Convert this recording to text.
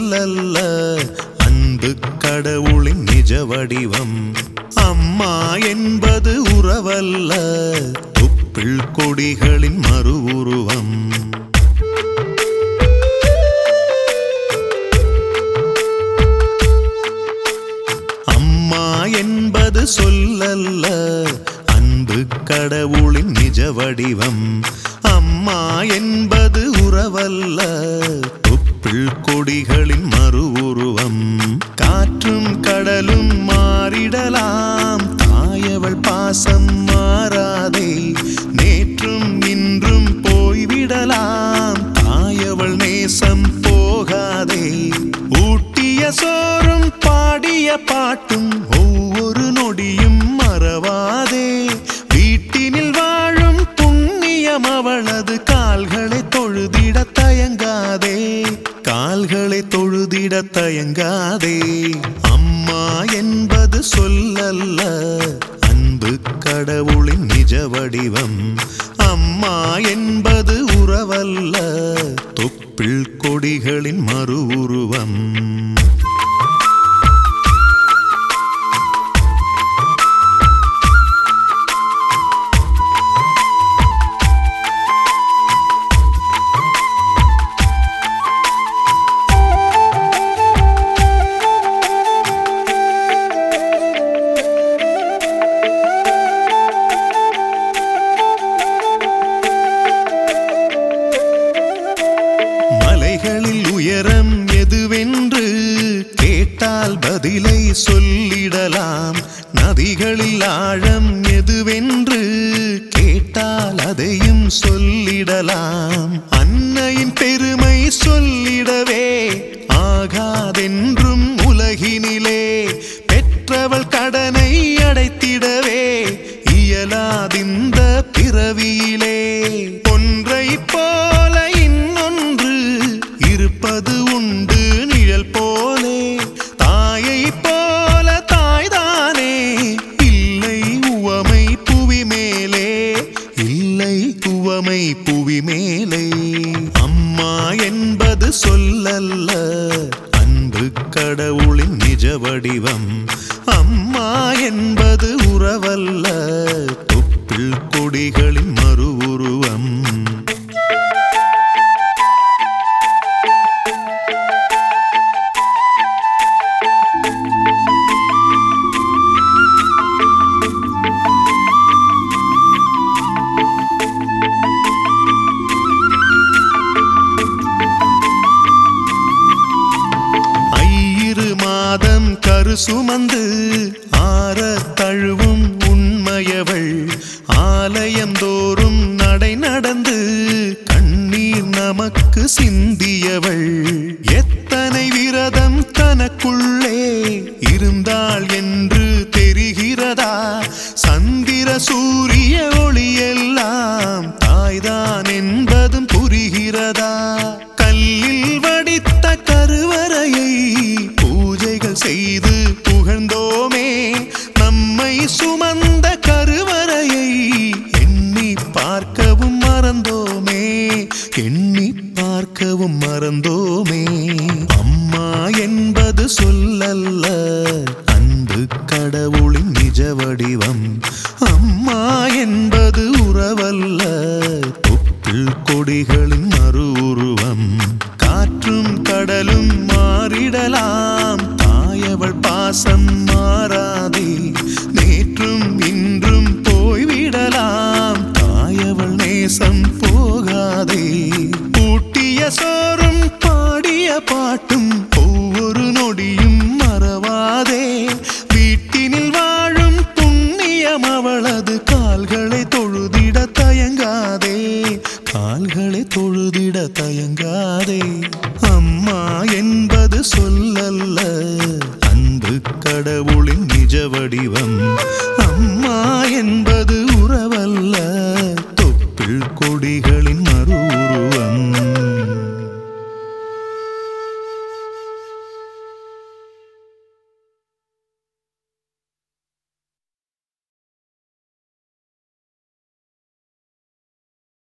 சொல்லல்ல அன்பு கடவுளின் நிஜ வடிவம் அம்மா என்பது உறவல்ல தொப்பிள் கொடிகளின் மறு உருவம் அம்மா என்பது சொல்லல்ல அன்பு கடவுளின் நிஜ வடிவம் அம்மா என்பது உறவல்ல தொப்பிள் கொடிகளின் மறு உருவம் காற்றும் கடலும் மாறிடலாம் தாயவள் பாசம் மாறாதே நேற்றும் இன்றும் போய்விடலாம் தாயவள் நேசம் போகாதே ஊட்டிய சோறும் பாடிய பாட்டும் ஒவ்வொரு நொடியும் மறவாதே வீட்டினில் வாழும் புண்ணியம் அவளது கால்களை தொழுதிட தயங்காதே கால்களை தொழுதிட தயங்காதே அம்மா என்பது சொல்லல்ல அன்பு கடவுளின் நிஜ வடிவம் அம்மா என்பது உறவல்ல தொப்பிள் கொடிகளின் மறு உருவம் மலைகளில் உயரம் எதுவென்று கேட்டால் பதிலை சொல்லிடலாம் நதிகளில் ஆழம் எதுவென்று கேட்டால் அதையும் சொல்லிடலாம் அன்னையின் பெருமை சொல்லிடவே ஆகாதென்றும் உலகினிலே பெற்றவள் கடனை அடைத்திடவே இயலாதிந்த பிறவியிலே ஒன்றை போல இன்னொன்று இருப்பது உண்டு நிழல் போலே தாயை போல தாய்தானே இல்லை உவமை புவி மேலே இல்லை உவமை புவி மேலே அம்மா என்பது சொல்லல்ல அன்பு கடவுளின் நிஜ வடிவம் அம்மா என்பது உறவல்ல தொப்பிள் கொடிகளின் மறு உருவம் ஐயிரு மாதம் கரு சுமந்து ஆற தழுவும் உண்மையவள் ஆலயம் தோறும் நடை நடந்து கண்ணீர் நமக்கு சிந்தியவள் எத்தனை விரதம் தனக்குள்ளே இருந்தாள் என்று தெரிகிறதா சந்திர சூரிய ஒளியெல்லாம் தாய்தான் என்பதும் புரிகிறதா கல்லில் வடித்த கருவறையை பூஜைகள் செய்து புகழ்ந்தோமே நம்மை சுமந்த கருவறையை எண்ணி பார்க்கவும் மறந்தோமே எண்ணி பார்க்கவும் மறந்தோமே அம்மா என்பது சொல்லல்ல அன்பு கடவுளின் நிஜ வடிவம் அம்மா என்பது உறவல்ல தொப்பிள் கொடிகளின் மறு உருவம் காற்றும் கடலும் மாறிடலாம் தாயவள் பாசம் மாறாதே நேற்றும் இன்றும் போய்விடலாம் தாயவள் நேசம் போகாதே பூட்டிய சோறும் பாடிய பாட்டும் ஒவ்வொரு நொடியும் மறவாதே வீட்டினில் வாழும் புண்ணியம் அவளது கால்களை தொழுதிட தயங்காதே கால்களை தொழுதிட தயங்காதே அம்மா என்பது சொல்லல்ல அன்பு கடவுளின் நிஜ வடிவம் அம்மா என்பது உறவல்ல தொப்பிள் கொடிகளின் மறு உருவம்